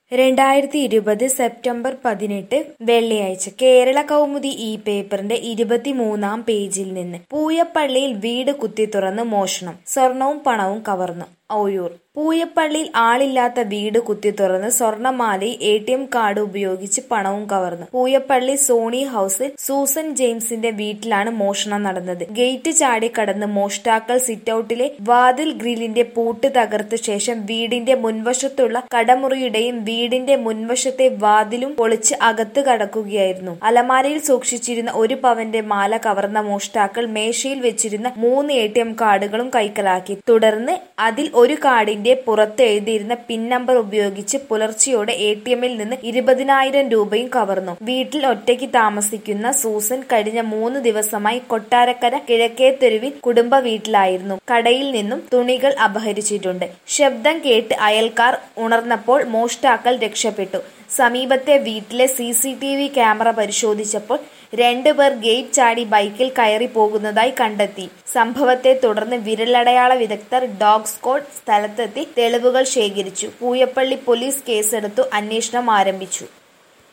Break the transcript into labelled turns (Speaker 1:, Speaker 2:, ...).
Speaker 1: രണ്ടായിരത്തി ഇരുപത് സെപ്റ്റംബർ പതിനെട്ട് വെള്ളിയാഴ്ച കേരള കൗമുദി ഈ പേപ്പറിന്റെ ഇരുപത്തിമൂന്നാം പേജിൽ നിന്ന് പൂയപ്പള്ളിയിൽ വീട് കുത്തിത്തുറന്ന് മോഷണം സ്വർണവും പണവും കവർന്നു ഔയൂർ പൂയപ്പള്ളിയിൽ ആളില്ലാത്ത വീട് കുത്തിത്തുറന്ന് സ്വർണമാലയും എ ടി എം കാർഡ് ഉപയോഗിച്ച് പണവും കവർന്നു പൂയപ്പള്ളി സോണി ഹൌസിൽ സൂസൻ ജെയിംസിന്റെ വീട്ടിലാണ് മോഷണം നടന്നത് ഗേറ്റ് ചാടി കടന്ന് മോഷ്ടാക്കൾ സിറ്റൌട്ടിലെ വാതിൽ ഗ്രില്ലിന്റെ പൂട്ട് തകർത്ത ശേഷം വീടിന്റെ മുൻവശത്തുള്ള കടമുറിയുടെയും വീടിന്റെ മുൻവശത്തെ വാതിലും പൊളിച്ച് അകത്ത് കടക്കുകയായിരുന്നു അലമാരയിൽ സൂക്ഷിച്ചിരുന്ന ഒരു പവന്റെ മാല കവർന്ന മോഷ്ടാക്കൾ മേശയിൽ വെച്ചിരുന്ന മൂന്ന് എ ടി എം കാർഡുകളും കൈക്കലാക്കി തുടർന്ന് അതിൽ ഒരു കാർഡിന്റെ പുറത്ത് എഴുതിയിരുന്ന പിൻ നമ്പർ ഉപയോഗിച്ച് പുലർച്ചെയോടെ എ ടി എമ്മിൽ നിന്ന് ഇരുപതിനായിരം രൂപയും കവർന്നു വീട്ടിൽ ഒറ്റയ്ക്ക് താമസിക്കുന്ന സൂസൻ കഴിഞ്ഞ മൂന്ന് ദിവസമായി കൊട്ടാരക്കര കിഴക്കേ തെരുവിൽ കുടുംബ വീട്ടിലായിരുന്നു കടയിൽ നിന്നും തുണികൾ അപഹരിച്ചിട്ടുണ്ട് ശബ്ദം കേട്ട് അയൽക്കാർ ഉണർന്നപ്പോൾ മോഷ്ടാക്കൾ രക്ഷപ്പെട്ടു സമീപത്തെ വീട്ടിലെ C C T V camera പരിശോധിച്ചപ്പോൾ രണ്ടുപേർ ഗേറ്റ് ചാടി ബൈക്കിൽ കയറി പോകുന്നതായി കണ്ടെത്തി സംഭവത്തെ തുടർന്ന് വിരലടയാള വിദഗ്ധർ ഡോഗ് സ്ക്വാഡ് സ്ഥലത്തെത്തി തെളിവുകൾ ശേഖരിച്ചു പൂയപ്പള്ളി പോലീസ് കേസെടുത്തു അന്വേഷണം ആരംഭിച്ചു